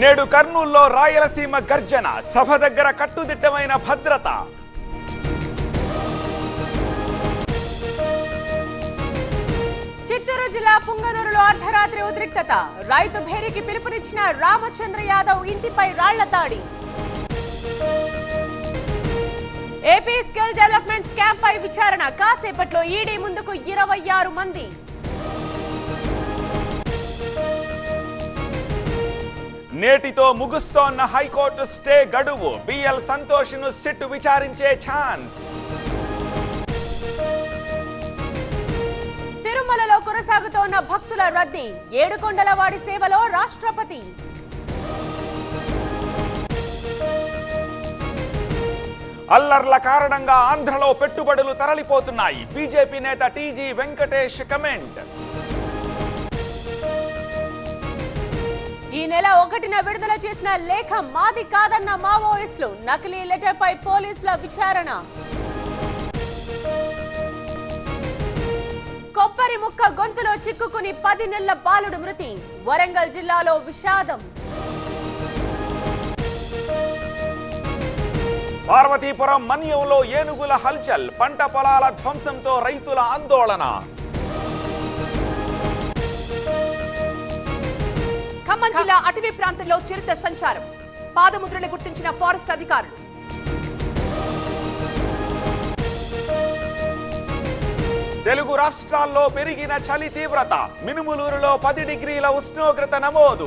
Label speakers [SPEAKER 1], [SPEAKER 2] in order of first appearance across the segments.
[SPEAKER 1] నేడు కర్నూల్లో రాయలసీమ గర్జన సభ దగ్గర కట్టుదిట్టమైన భద్రత
[SPEAKER 2] చిత్తూరు జిల్లా పుంగనూరులో అర్ధరాత్రి ఉద్రిక్తత రైతు భేరీకి పిలుపునిచ్చిన రామచంద్ర యాదవ్ ఇంటిపై రాళ్ల దాడి ఏపీ స్కిల్ డెవలప్మెంట్ స్కామ్ పై విచారణ కాసేపట్లో ఈడీ ముందుకు ఇరవై ఆరు మంది
[SPEAKER 1] నేటితో ముగుస్తోన్న హైకోర్టు స్టే గడువు బిఎల్ సంతోష్ ను సిట్ విచారించే ఛాన్స్
[SPEAKER 2] తిరుమలలో కొనసాగుతోన్న భక్తుల రద్దీ ఏడుకొండలవాడి సేవలో రాష్ట్రపతి
[SPEAKER 1] అల్లర్ల కారణంగా ఆంధ్రలో పెట్టుబడులు తరలిపోతున్నాయి బీజేపీ నేత టీజీ వెంకటేష్ కమెంట్
[SPEAKER 2] ఈ నెల ఒకటిన విడుదల చేసిన లేఖ మాది కాదన్న మావోయిస్టులు నకిలీ లెటర్ పై పోలీసుల విచారణ కొబ్బరి ముక్క గొంతులో చిక్కుకుని పది నెలల బాలుడు మృతి వరంగల్ జిల్లాలో విషాదం
[SPEAKER 1] పార్వతీపురం మన్యంలో ఏనుగుల హల్చల్ పంట పొలాల ధ్వంసంతో రైతుల ఆందోళన
[SPEAKER 3] ఖమ్మం జిల్లా అటవీ ప్రాంతంలో చిరుత సంచారం పాదముద్రలు గుర్తించిన ఫారెస్ట్ అధికారులు
[SPEAKER 1] తెలుగు రాష్ట్రాల్లో పెరిగిన చలి తీవ్రత మినుములూరులో పది డిగ్రీల ఉష్ణోగ్రత నమోదు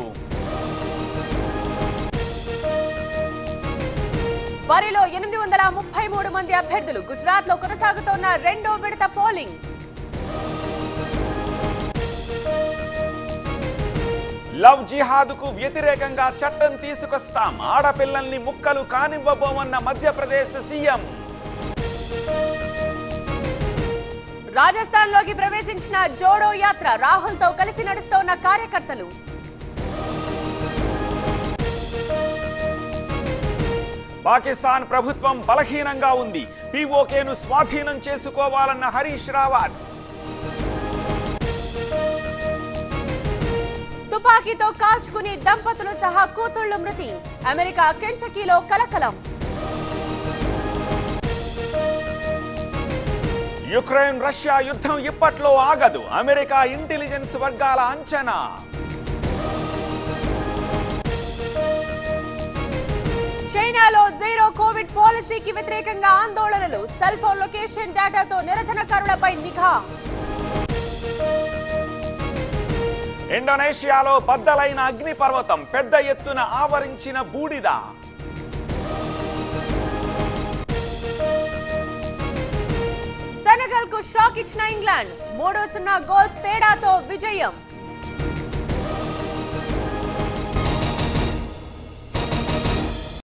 [SPEAKER 2] వరిలో ఎనిమిది వందల ముప్పై మూడు మంది అభ్యర్థులు గుజరాత్ లో కొనసాగుతోన్న రెండో విడత పోలింగ్
[SPEAKER 1] లవ్ జిహాద్కు వ్యతిరేకంగా చట్టం తీసుకొస్తాం ఆడపిల్లల్ని ముక్కలు కానివ్వబోమన్న మధ్యప్రదేశ్ సీఎం
[SPEAKER 2] రాజస్థాన్ లోకి ప్రవేశించిన జోడో యాత్ర రాహుల్ తో కలిసి నడుస్తోన్న కార్యకర్తలు
[SPEAKER 1] పాకిస్తాన్ ప్రభుత్వం బలహీనంగా ఉంది పీఓకేను స్వాధీనం చేసుకోవాలన్న హరీష్ రావత్
[SPEAKER 2] తుపాకీతో కాల్చుకుని దంపతులు సహా కూతుళ్లు మృతి అమెరికా కెంటకీలో కలకలం
[SPEAKER 1] యుక్రెయిన్ రష్యా యుద్ధం ఇప్పట్లో ఆగదు అమెరికా ఇంటెలిజెన్స్ వర్గాల అంచనా
[SPEAKER 2] చైనాలో జీరో కోవిడ్ పాలసీకి వ్యతిరేకంగా ఆందోళనలు సెల్ ఫోన్ లొకేషన్ డేటాతో నిరసనకారులపై నిఘా
[SPEAKER 1] ఇండోనేషియాలో బద్దలైన అగ్నిపర్వతం పెద్ద ఎత్తున ఆవరించిన బూడిద
[SPEAKER 2] సెనగల్ కు షాక్ ఇచ్చిన ఇంగ్లాండ్ మూడు సున్నా గోల్స్ తేడాతో విజయం